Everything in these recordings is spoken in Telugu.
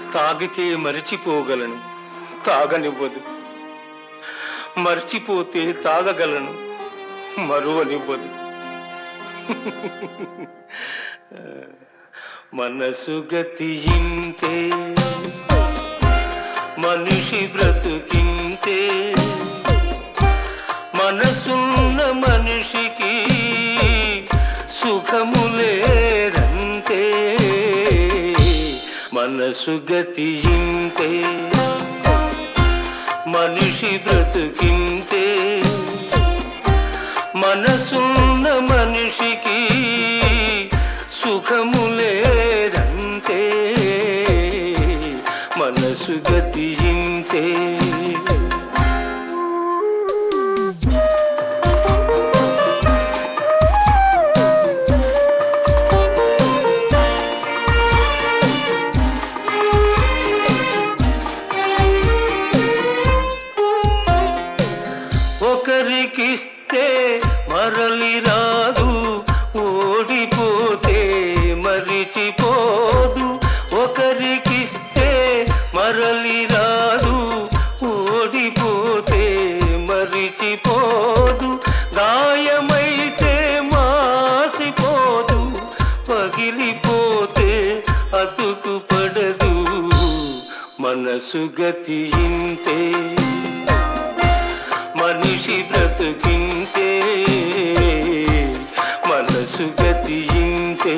తాగితే మరిచిపోగలను తాగనివ్వదు మర్చిపోతే తాగగలను మరువనివ్వదు మనసు గతి ఇంతే మనిషి బ్రతుకింతే మనసున్న మనిషికి సుఖములేరంతే మనసు గతి ఇంతే మనిషి బ్రతుకింతే మనసున్న మనిషికి సుఖములేరంతే మనసు గతి ఇంతే ఒకరికిస్తే మరలి రాదు ఓడిపోతే మరిచిపోదు ఒకరికిస్తే మరలి రాదు ఓడిపోతే మరిచిపోదు గాయమైతే మాసిపోదు పగిలిపోతే అతుకు పడదు మనసు గతి ఇంతే మనిషి బ్రతుకింతే మనసు గతి ఇంతే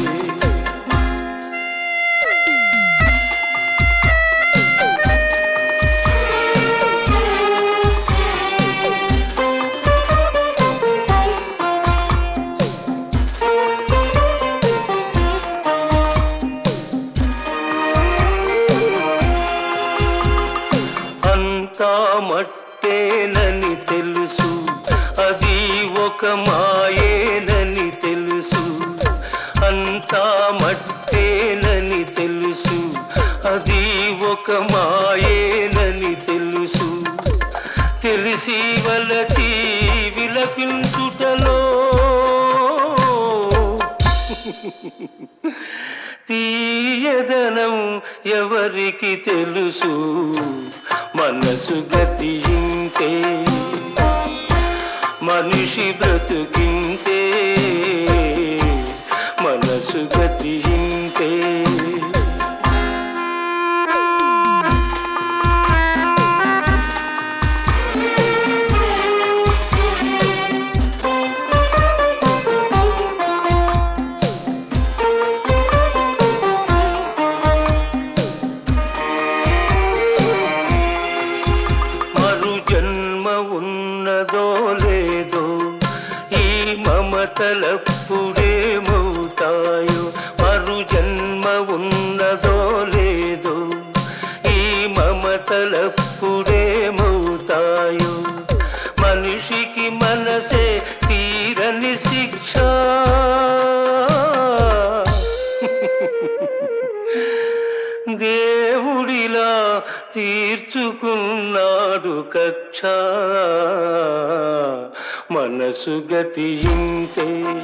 అంతా మట్టేనని తెలుసు అది ఒక మాయేనని తెలుసు అంతా మట్టేనని తెలుసు అది ఒక మాయేనని తెలుసు తెలిసి వలచి విలపించుటలో తీయదనం ఎవరికి తెలుసు మనసు గతి ఇంతే మనిషి బ్రతుకింతే మనసు గతి ఇంతే మరు జన్మ ఉన్నదో లేదో ఈ మమతలప్పుడేమవుతాయో మరు జన్మ ఉన్నదో లేదో ఈ మమతలప్పుడేమవుతాయో మనిషికి మనసే తీరని శిక్ష దేవుడిలా తీర్చుకున్నాడు కక్ష మనసు గతి ఇంతే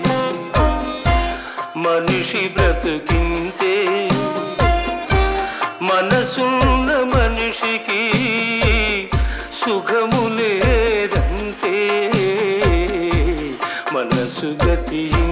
మనిషి బ్రతుకింతే మనసున్న మనిషికి సుఖములేదంతే మనసు గతి